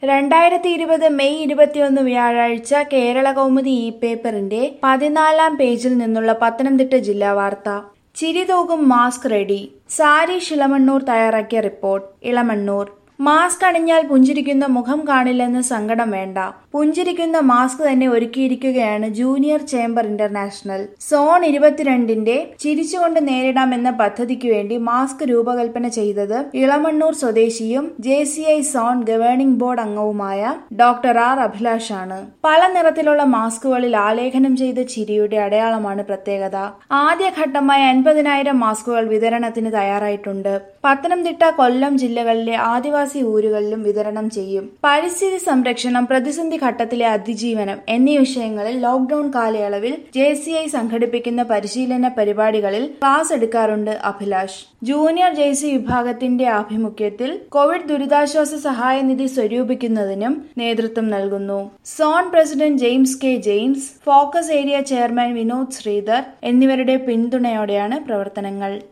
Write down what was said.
രണ്ടായിരത്തി ഇരുപത് മെയ് ഇരുപത്തിയൊന്ന് വ്യാഴാഴ്ച കേരള കൗമുദി ഇ പേപ്പറിന്റെ പതിനാലാം പേജിൽ നിന്നുള്ള പത്തനംതിട്ട ജില്ലാ വാർത്ത ചിരിതൂകും മാസ്ക് റെഡി സാരി ഇളമണ്ണൂർ തയ്യാറാക്കിയ റിപ്പോർട്ട് ഇളമണ്ണൂർ മാസ്ക് അണിഞ്ഞാൽ പുഞ്ചിരിക്കുന്ന മുഖം കാണില്ലെന്ന് സങ്കടം വേണ്ട പുഞ്ചിരിക്കുന്ന മാസ്ക് തന്നെ ഒരുക്കിയിരിക്കുകയാണ് ജൂനിയർ ചേംബർ ഇന്റർനാഷണൽ സോൺ ഇരുപത്തിരണ്ടിന്റെ ചിരിച്ചുകൊണ്ട് നേരിടാം എന്ന പദ്ധതിക്ക് വേണ്ടി മാസ്ക് രൂപകൽപ്പന ചെയ്തത് ഇളമണ്ണൂർ സ്വദേശിയും J C I zone governing board അംഗവുമായ ഡോക്ടർ ആർ അഭിലാഷാണ് പല നിറത്തിലുള്ള മാസ്കുകളിൽ ആലേഖനം ചെയ്ത ചിരിയുടെ അടയാളമാണ് പ്രത്യേകത ആദ്യഘട്ടമായി അൻപതിനായിരം മാസ്കുകൾ വിതരണത്തിന് തയ്യാറായിട്ടുണ്ട് പത്തനംതിട്ട കൊല്ലം ജില്ലകളിലെ ആദിവാസി ഊരുകളിലും വിതരണം ചെയ്യും പരിസ്ഥിതി സംരക്ഷണം പ്രതിസന്ധി ഘട്ടത്തിലെ അതിജീവനം എന്നീ വിഷയങ്ങളിൽ ലോക്ഡൌൺ കാലയളവിൽ ജെ സി ഐ സംഘടിപ്പിക്കുന്ന പരിശീലന പരിപാടികളിൽ ക്ലാസ് എടുക്കാറുണ്ട് അഭിലാഷ് ജൂനിയർ ജെ സി വിഭാഗത്തിന്റെ ആഭിമുഖ്യത്തിൽ കോവിഡ് ദുരിതാശ്വാസ സഹായനിധി സ്വരൂപിക്കുന്നതിനും നേതൃത്വം നൽകുന്നു zone president James K James focus area chairman Vinod Sreedhar എന്നിവരുടെ പിന്തുണയോടെയാണ് പ്രവർത്തനങ്ങൾ